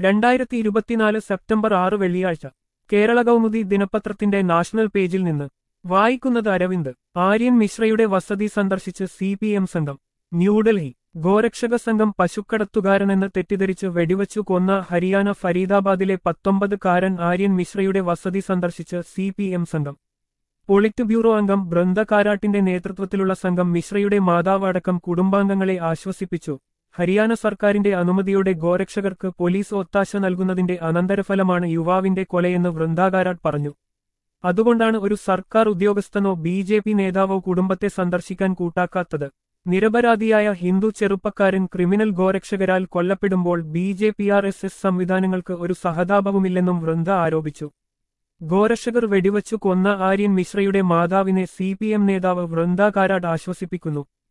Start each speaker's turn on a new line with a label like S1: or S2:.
S1: രണ്ടായിരത്തി ഇരുപത്തിനാല് സെപ്റ്റംബർ ആറ് വെള്ളിയാഴ്ച കേരള കൗമുദി ദിനപത്രത്തിന്റെ നാഷണൽ പേജിൽ നിന്ന് വായിക്കുന്നത് അരവിന്ദ് ആര്യൻ മിശ്രയുടെ വസതി സന്ദർശിച്ച് സി പി എം സംഘം ന്യൂഡൽഹി ഗോരക്ഷക സംഘം പശുക്കടത്തുകാരനെന്ന് തെറ്റിദ്ധരിച്ച് വെടിവച്ചു കൊന്ന ഹരിയാന ഫരീദാബാദിലെ പത്തൊമ്പതുകാരൻ ആര്യൻ മിശ്രയുടെ വസതി സന്ദർശിച്ച് സി പി എം സംഘം പൊളിറ്റ് ബ്യൂറോ അംഗം ബൃന്ദ കാരാട്ടിന്റെ നേതൃത്വത്തിലുള്ള സംഘം മിശ്രയുടെ മാതാവ് അടക്കം കുടുംബാംഗങ്ങളെ ആശ്വസിപ്പിച്ചു ഹരിയാന സർക്കാരിന്റെ അനുമതിയോടെ ഗോരക്ഷകർക്ക് പോലീസ് ഒത്താശ നൽകുന്നതിന്റെ അനന്തരഫലമാണ് യുവാവിന്റെ കൊലയെന്ന് വൃന്ദാകാരാട്ട് പറഞ്ഞു അതുകൊണ്ടാണ് ഒരു സർക്കാർ ഉദ്യോഗസ്ഥനോ ബി ജെ പി നേതാവോ കുടുംബത്തെ സന്ദർശിക്കാൻ കൂട്ടാക്കാത്തത് നിരപരാധിയായ ഹിന്ദു ചെറുപ്പക്കാരൻ ക്രിമിനൽ ഗോരക്ഷകരാൽ കൊല്ലപ്പെടുമ്പോൾ B J P R S S സംവിധാനങ്ങൾക്ക് ഒരു സഹതാപവുമില്ലെന്നും വൃന്ദ ആരോപിച്ചു ഗോരക്ഷകർ വെടിവച്ചു കൊന്ന ആര്യൻ മിശ്രയുടെ മാതാവിനെ സി പി എം നേതാവ് വൃന്ദ കാരാട്ട് ആശ്വസിപ്പിക്കുന്നു